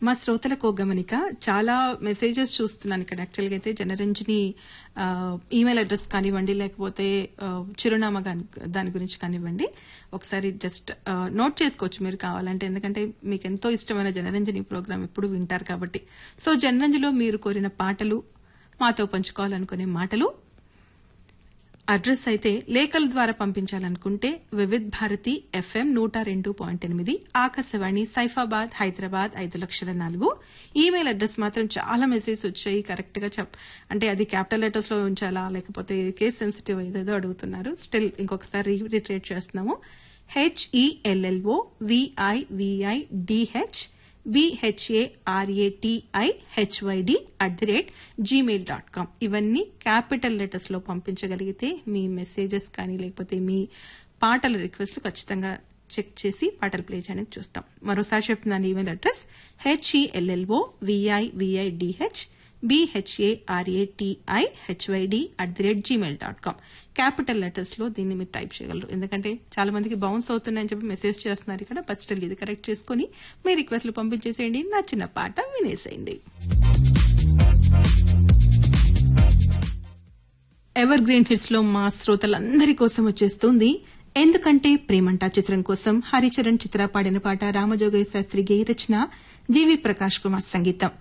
మా శ్రోతలకు ఒక గమనిక చాలా మెసేజెస్ చూస్తున్నాను ఇక్కడ యాక్చువల్గా అయితే జనరంజని ఆ, ఈమెయిల్ అడ్రస్ కానివ్వండి లేకపోతే ఆ, చిరునామా కాని- దాని గురించి కానివ్వండి ఒకసారి జస్ట్ ఆ, నోట్ చేసుకోవచ్చు మీరు కావాలంటే ఎందుకంటే మీకు ఎంతో ఇష్టమైన జనరంజని ప్రోగ్రామ్ ఎప్పుడు వింటారు కాబట్టి సో జనరంజలో మీరు కోరిన పాటలు మాతో పంచుకోవాలనుకునే మాటలు అడ్రస్ అయితే లేఖల ద్వారా పంపించాలనుకుంటే వివిధ్ భారతి ఎఫ్ఎం నూట రెండు పాయింట్ ఎనిమిది ఆకాశవాణి సైఫాబాద్ హైదరాబాద్ ఐదు లక్షల నాలుగు ఈమెయిల్ అడ్రస్ మాత్రం చాలా మెసేజ్ వచ్చాయి కరెక్ట్ గా చెప్ అంటే అది క్యాపిటల్ లెటర్స్ లో ఉంచాలా లేకపోతే కేస్ సెన్సిటివ్ ఏదేదో అడుగుతున్నారు స్టిల్ ఇంకొకసారి రిట్రేట్ చేస్తున్నాము HELLO VIVI DH BHARATI HYD at the rate Gmail dot com ఇవన్నీ క్యాపిటల్ లెటర్స్ లో పంపించగలిగితే మీ మెసేజెస్ కానీ లేకపోతే మీ పాటల రిక్వెస్ట్లు ఖచ్చితంగా చెక్ చేసి పాటలు ప్లే చేయడానికి చూస్తాం మరోసారి చెప్తున్నాను email address HELLO VIVIDH BHARATI HYD at the rate Gmail dot com capital letters లో దీన్ని మీరు టైప్ చేయగలరు ఎందుకంటే చాలా మందికి బౌన్స్ అవుతున్నాయని చెప్పి మెసేజ్ చేస్తున్నారు ఇక్కడ బట్ స్టిల్ ఇది కరెక్ట్ చేసుకుని మీ రిక్వెస్ట్లు పంపించేసేయండి నచ్చిన పాట వినేసేయండి ఎవర్ గ్రీన్ హిట్స్ లో మా శ్రోతలందరి కోసం వచ్చేస్తుంది ఎందుకంటే ప్రేమంట చిత్రం కోసం హరిచరణ్ చిత్ర పాడిన పాట రామజోగయ్య శాస్త్రి గేయ రచన జీవి ప్రకాష్ కుమార్ సంగీతం